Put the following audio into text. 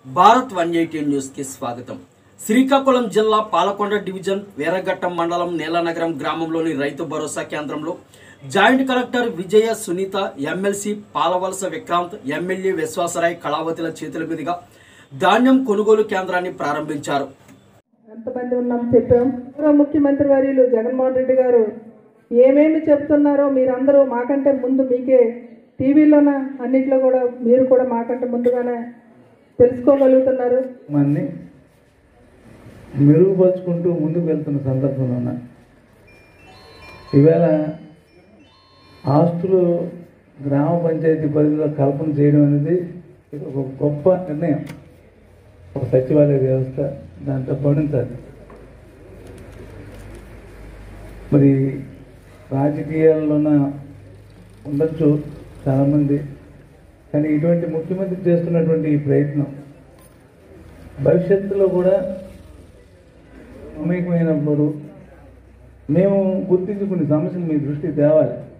Bharat one eighty news కి స్వాగతం శ్రీకాకుళం జిల్లా పాలకొండ డివిజన్ వీరఘట్టం మండలం నీలనగరం గ్రామంలోని రైతు భరోసా కేంద్రంలో joint collector Vijaya Sunitha MLC Palavalasa Vikranth MLA Viswasarai కళావతిల చేతుల మీదుగా ధాన్యం కొనుగోలు కేంద్రాన్ని ప్రారంభించారు ఎంతమంది ఉన్నాం చెప్పాం గౌరవ ముఖ్యమంత్రి వర్యులు జగన్మోహన్ రెడ్డి గారు ఏమేమి చెప్తున్నారో మీరందరూ మాకంటే ముందు మీకే టీవీలోన అన్నిట్లో కూడా మీరు కూడా మాకంటే ముందుగానే తెలుసుకోగలుగుతున్నారు మనని మెరుగుపరుచుకుంటూ ముందుకు వెళ్తున్న సందర్భంలోన ఈవేళ ఆస్తులు గ్రామ పంచాయతీ పరిధిలో కల్పన చేయడం అనేది ఇది ఒక గొప్ప నిర్ణయం ఒక సచివాలయ వ్యవస్థ దాంట్లో పడించాలి మరి రాజకీయాల్లోన ఉండొచ్చు చాలామంది కానీ ఇటువంటి ముఖ్యమంత్రి చేస్తున్నటువంటి ఈ ప్రయత్నం భవిష్యత్తులో కూడా మమేకమైనప్పుడు మేము గుర్తించి కొన్ని సమస్యలు మీ దృష్టికి తేవాలి